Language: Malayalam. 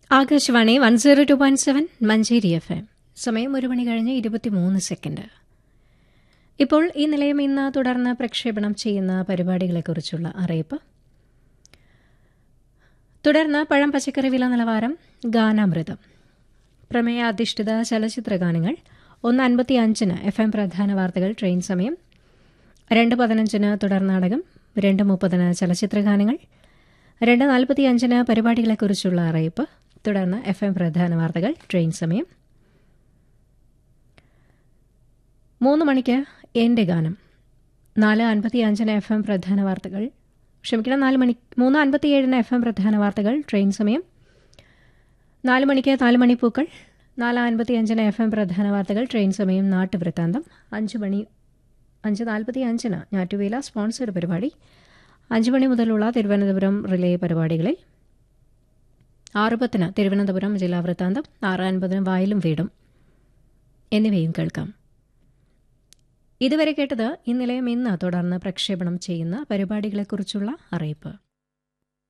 Akashvani one zero two point seven Manjeri F M സമയം ഒരു മണി കഴിഞ്ഞ് ഇരുപത്തിമൂന്ന് സെക്കൻഡ് ഇപ്പോൾ ഈ നിലയം ഇന്ന് തുടർന്ന് പ്രക്ഷേപണം ചെയ്യുന്ന പരിപാടികളെക്കുറിച്ചുള്ള അറിയിപ്പ് തുടർന്ന് പഴം പച്ചക്കറി വില നിലവാരം ഗാനാമൃതം പ്രമേയാധിഷ്ഠിത ചലച്ചിത്ര ഗാനങ്ങൾ ഒന്ന് അൻപത്തി അഞ്ചിന് എഫ് എം പ്രധാന വാർത്തകൾ ട്രെയിൻ സമയം രണ്ട് പതിനഞ്ചിന് തുടർ നാടകം രണ്ട് മുപ്പതിന് ചലച്ചിത്ര ഗാനങ്ങൾ രണ്ട് നാൽപ്പത്തി അഞ്ചിന് പരിപാടികളെക്കുറിച്ചുള്ള അറിയിപ്പ് തുടർന്ന് എഫ് എം പ്രധാന വാർത്തകൾ ട്രെയിൻ സമയം മൂന്ന് മണിക്ക് എന്റെ ഗാനം നാല് അൻപത്തി അഞ്ചിന് എഫ് എം പ്രധാന വാർത്തകൾ ക്ഷമിക്കണം നാല് മണി മൂന്ന് അൻപത്തിയേഴിന് എഫ് എം പ്രധാന വാർത്തകൾ ട്രെയിൻ സമയം നാല് മണിക്ക് നാല് മണിപ്പൂക്കൾ നാല് അൻപത്തി അഞ്ചിന് എഫ് എം പ്രധാന വാർത്തകൾ ട്രെയിൻ സമയം നാട്ടുവൃത്താന്തം അഞ്ച് മണി അഞ്ച് നാൽപ്പത്തി അഞ്ചിന് ഞാറ്റുവേല സ്പോൺസർഡ് പരിപാടി അഞ്ച് മണി മുതലുള്ള തിരുവനന്തപുരം റിലേ പരിപാടികളിൽ ആറ് പത്തിന് തിരുവനന്തപുരം ജില്ലാ വൃത്താന്തം ആറ് അൻപതിന് വായിലും വീടും എന്നിവയും കേൾക്കാം ഇതുവരെ കേട്ടത് ഈ നിലയം ഇന്ന് തുടർന്ന് പ്രക്ഷേപണം ചെയ്യുന്ന പരിപാടികളെക്കുറിച്ചുള്ള അറിയിപ്പ്